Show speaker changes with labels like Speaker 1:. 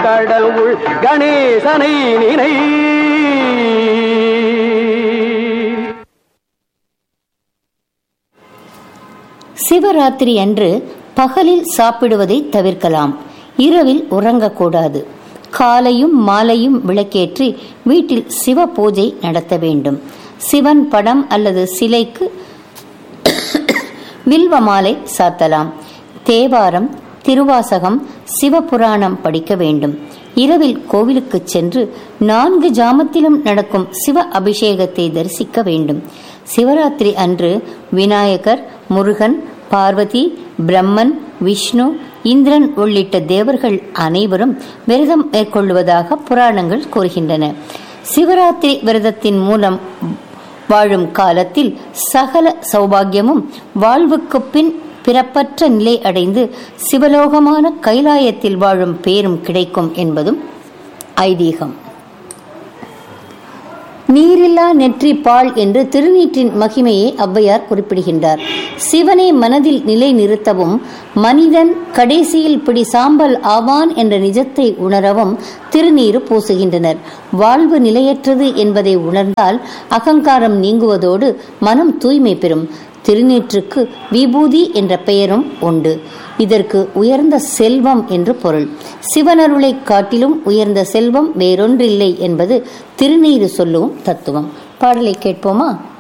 Speaker 1: கடவுள் கணேசனை நினை
Speaker 2: சிவராத்திரி அன்று பகலில் சாப்பிடுவதை தவிர்க்கலாம் இரவில் உறங்கக்கூடாது காலையும் மாலையும் விளக்கேற்றி வீட்டில் சிவ பூஜை நடத்த வேண்டும் சிவன் படம் அல்லது சிலைக்கு வில்வ மாலை சாத்தலாம் தேவாரம் திருவாசகம் சிவபுராணம் படிக்க வேண்டும் இரவில் கோவிலுக்கு சென்று நான்கு ஜாமத்திலும் நடக்கும் சிவ அபிஷேகத்தை தரிசிக்க வேண்டும் சிவராத்திரி அன்று விநாயகர் முருகன் பார்வதி பிரம்மன் விஷ்ணு இந்திரன் உள்ளிட்ட தேவர்கள் அனைவரும் விரதம் மேற்கொள்வதாக புராணங்கள் கூறுகின்றன சிவராத்திரி விரதத்தின் மூலம் வாழும் காலத்தில் சகல சௌபாகியமும் வாழ்வுக்கு பின் பிறப்பற்ற நிலை அடைந்து சிவலோகமான கைலாயத்தில் வாழும் பேரும் கிடைக்கும் என்பதும் ஐதீகம் நீரில்லா நெற்றி பால் என்று திருநீற்றின் மகிமையை ஔவையார் குறிப்பிடுகின்றார் சிவனை மனதில் நிலை நிறுத்தவும் மனிதன் கடைசியில் பிடி சாம்பல் ஆவான் என்ற நிஜத்தை உணரவும் திருநீறு பூசுகின்றனர் வாழ்வு நிலையற்றது என்பதை உணர்ந்தால் அகங்காரம் நீங்குவதோடு மனம் தூய்மை பெறும் திருநீற்றுக்கு விபூதி என்ற பெயரும் உண்டு இதற்கு உயர்ந்த செல்வம் என்று பொருள் சிவனருளை காட்டிலும் உயர்ந்த செல்வம் வேறொன்றில்லை என்பது திருநீறு சொல்லும் தத்துவம் பாடலை கேட்போமா